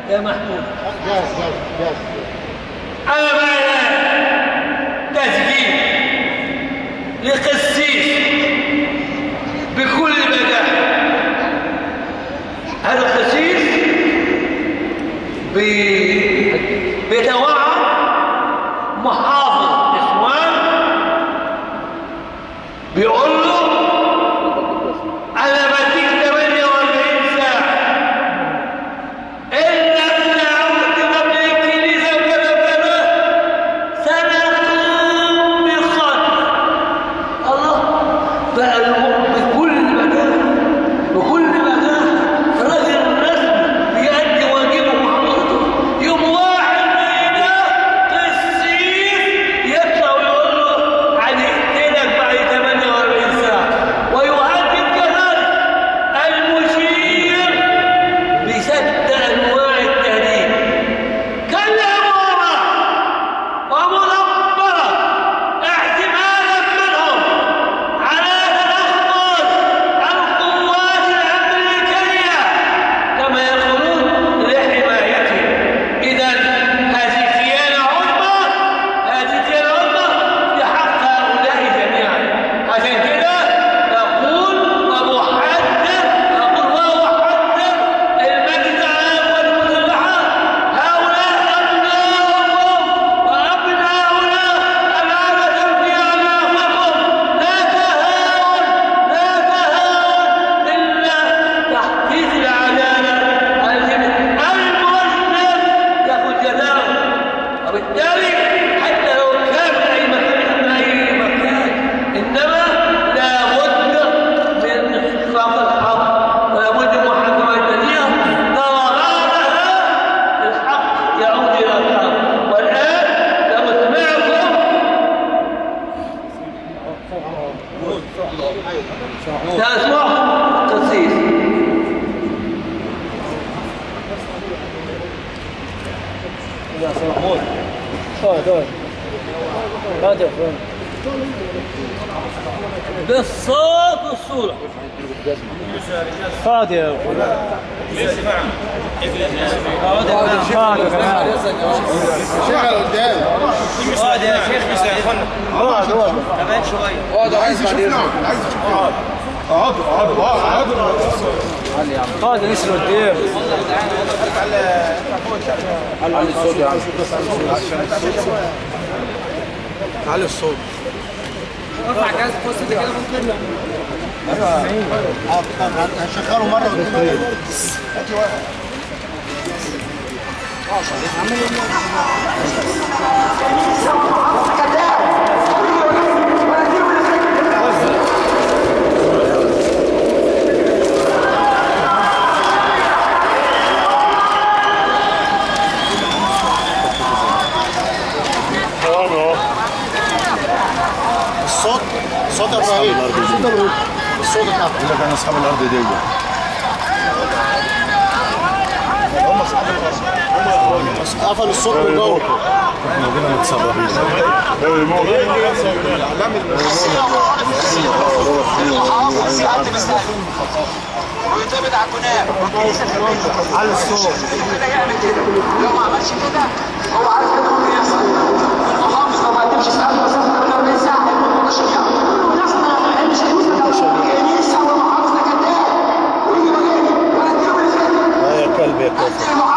يا محمود جاهز جاهز جاهز أنا معنا تسجيل لقسيس بكل بداهة هذا القسيس بي- بيتوعد محافظ إخوان بيقول له أنا بديك 48 ساعة إن لم تعود قبل الكنيسة وكذا وكذا سنقوم بالخطر الله بقى الم- بكل مكان بكل مكان راجل رسمي بيأدي واجبه ومحافظته يوم واحد من ده قسيس يطلع ويقول له هنقتلك بعد 48 ساعة ويهدد كذلك المشير بشتى انواع التهديد كالاماره ومدبره احتمالا منهم على تدخل القوات الامريكيه كما يقولون لحمايتهم اذا هذه خيانه عظمى هذه خيانه عظمى في حق هؤلاء جميعا عشان كده نقول ومحذر نقول ومحذر المجلس العام والمسلحات هؤلاء أبناؤكم وأبناؤنا أمانة في أعناقكم لا تهاون لا تهاون إلا تحقيق العدالة الجميع المسلم يأخذ جزاءه وبالتالي حتى لو كان من أي مكان من أي مكان إنما لا بد من إخفاق الحق ولا بد من محاكمة الدنيا ضررها الحق يعود إلى الحق والآن سأسمعكم سأسمعكم قسيس طيب طيب هات يا اخوان بالصوت والصورة هات يا اخوان هات يا كمان شغل قدام هات يا شيخ هات هات اقعد عايز يشوفنا عايز يشوفنا اقعدوا اقعدوا اقعدوا هات نسر قدام علي الصوت يا عم علي الصوت هنشغله مره واثنين الصوت صوت ابراهيم صوت ابراهيم الصوت اتقطع يقول لك انا اصحاب الارض دي هم اصحاب الارض قفل الصوت من جوه احنا جينا متصرفين ويعتمد على الجناب علي الصوت كده يعمل كده لو ما عملش كده هو عارف كده ممكن يحصل المحافظ لو ما قدمش ساعات مسافه 48 ساعه هيكون مشاريع الناس ما يحبش الكنيسه الكنيسه والمحافظ ده كذاب ويجي مجاني وانا اديله اللي فاتت يا كلب يا كلب المحافظ